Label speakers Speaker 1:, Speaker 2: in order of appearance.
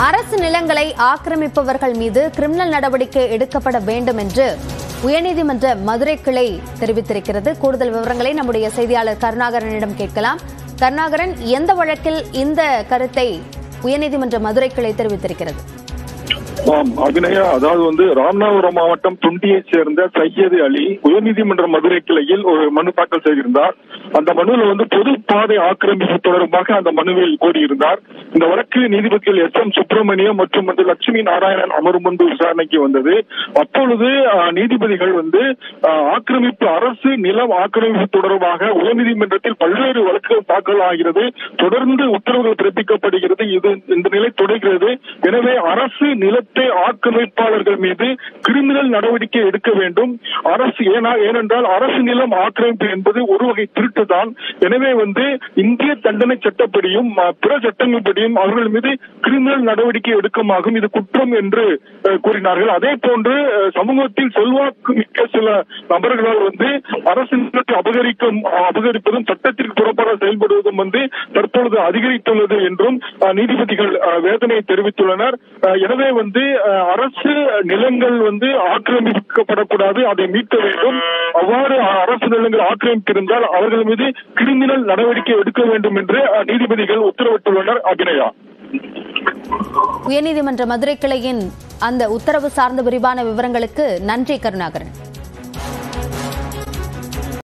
Speaker 1: அரசு நிலங்களை ஆக்கிரமிப்பவர்கள் மீது கிரிமினல் நடவடிக்கை எடுக்கப்பட வேண்டும் என்று உயர்நீதிமன்ற மதுரை கிளை தெரிவித்திருக்கிறது கூடுதல் விவரங்களை நம்முடைய செய்தியாளர் கருணாகரனிடம் கேட்கலாம் கருணாகரன் எந்த வழக்கில் இந்த கருத்தை உயர்நீதிமன்ற மதுரை கிளை தெரிவித்திருக்கிறது
Speaker 2: ஆம் அபிநயா அதாவது வந்து ராமநாதபுரம் மாவட்டம் துண்டியைச் சேர்ந்த சையது அலி உயர்நீதிமன்ற மதுரை கிளையில் ஒரு மனு தாக்கல் செய்திருந்தார் அந்த மனுவில் வந்து பொது பாதை ஆக்கிரமிப்பு தொடர்பாக அந்த மனுவில் கோரியிருந்தார் இந்த வழக்கு நீதிபதிகள் எஸ் எம் சுப்பிரமணியம் மற்றும் வந்து லட்சுமி நாராயணன் அமரும் முன்பு விசாரணைக்கு வந்தது அப்பொழுது அஹ், நீதிபதிகள் வந்து அஹ், ஆக்கிரமிப்பு அரசு நிலம் ஆக்கிரமிப்பு தொடர்பாக உயர்நீதிமன்றத்தில் பல்வேறு வழக்குகள் தாக்கல் ஆகிறது தொடர்ந்து உத்தரவுகள் பிறப்பிக்கப்படுகிறது இது இந்த நிலை தொடர்கிறது எனவே அரசு நிலத்தை ஆக்கிரமிப்பாளர்கள் மீது கிரிமினல் நடவடிக்கை எடுக்க வேண்டும் அரசு ஏனா ஏனென்றால் அரசு நிலம் ஆக்கிரமிப்பு என்பது ஒரு வகை திருட்டுதான் எனவே வந்து இந்திய தண்டனை சட்டப்படியும் அஹ், பிற சட்டங்கள்படியும் அவர்கள் மீது கிரிமினல் நடவடிக்கை எடுக்குமாகும் இது குற்றம் என்று அஹ், கூறினார்கள் அதே போன்று அஹ், சமூகத்தில் செல்வாக்கு மிக்க சில நபர்களால் வந்து அரசு நிலத்தை அபகரிக்கும் அபகரிப்பதும் சட்டத்திற்கு புறப்பட செயல்படுவதும் வந்து தற்பொழுது அதிகரித்துள்ளது என்றும் அஹ், நீதிபதிகள் அஹ், வேதனை தெரிவித்துள்ளனர் அஹ், எனவே வந்து அஹ், அரசு நிலங்கள் வந்து ஆக்கிரமிக்கப்படக்கூடாது அதை மீட்க வேண்டும் அவ்வாறு அரசு நிலங்கள் ஆக்கிரமித்திருந்தால் அவர்கள் மீது கிரிமினல் நடவடிக்கை எடுக்க வேண்டும் என்று அஹ், நீதிபதிகள் உத்தரவிட்டுள்ளனர் அபிநயா
Speaker 1: உயர்நீதிமன்ற மதுரை கிளையின் அந்த உத்தரவு சார்ந்த விரிவான விவரங்களுக்கு நன்றி கருணாகரன்